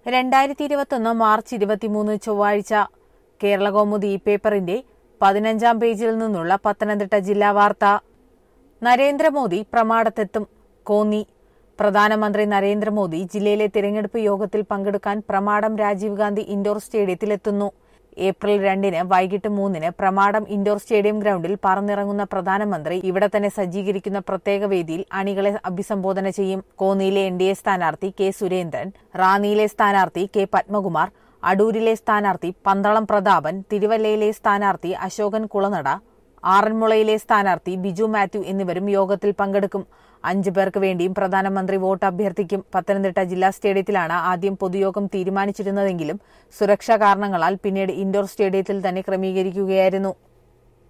രണ്ടായിരത്തി ഇരുപത്തൊന്ന് മാർച്ച് ഇരുപത്തിമൂന്ന് ചൊവ്വാഴ്ച കേരളകൗമുദി ഈ പേപ്പറിന്റെ പതിനഞ്ചാം പേജിൽ നിന്നുള്ള പത്തനംതിട്ട ജില്ലാ വാർത്ത നരേന്ദ്രമോദി പ്രമാടത്തെത്തും കോന്നി പ്രധാനമന്ത്രി നരേന്ദ്രമോദി ജില്ലയിലെ തിരഞ്ഞെടുപ്പ് യോഗത്തിൽ പങ്കെടുക്കാൻ പ്രമാടം രാജീവ് ഗാന്ധി ഇൻഡോർ സ്റ്റേഡിയത്തിലെത്തുന്നു ഏപ്രിൽ രണ്ടിന് വൈകിട്ട് മൂന്നിന് പ്രമാടം ഇൻഡോർ സ്റ്റേഡിയം ഗ്രൌണ്ടിൽ പറന്നിറങ്ങുന്ന പ്രധാനമന്ത്രി ഇവിടെ തന്നെ സജ്ജീകരിക്കുന്ന പ്രത്യേക വേദിയിൽ അണികളെ അഭിസംബോധന ചെയ്യും കോന്നിയിലെ എൻ ഡി എ സ്ഥാനാർത്ഥി കെ സുരേന്ദ്രൻ റാന്നിയിലെ സ്ഥാനാർത്ഥി കെ പത്മകുമാർ അടൂരിലെ സ്ഥാനാർത്ഥി പന്തളം പ്രതാപൻ തിരുവല്ലയിലെ സ്ഥാനാർത്ഥി അശോകൻ കുളനട ആറന്മുളയിലെ സ്ഥാനാർത്ഥി ബിജു മാത്യു എന്നിവരും യോഗത്തിൽ പങ്കെടുക്കും അഞ്ചു പേർക്ക് വേണ്ടിയും പ്രധാനമന്ത്രി വോട്ട് അഭ്യർത്ഥിക്കും പത്തനംതിട്ട ജില്ലാ സ്റ്റേഡിയത്തിലാണ് ആദ്യം പൊതുയോഗം തീരുമാനിച്ചിരുന്നതെങ്കിലും സുരക്ഷാ കാരണങ്ങളാൽ പിന്നീട് ഇൻഡോർ സ്റ്റേഡിയത്തിൽ തന്നെ ക്രമീകരിക്കുകയായിരുന്നു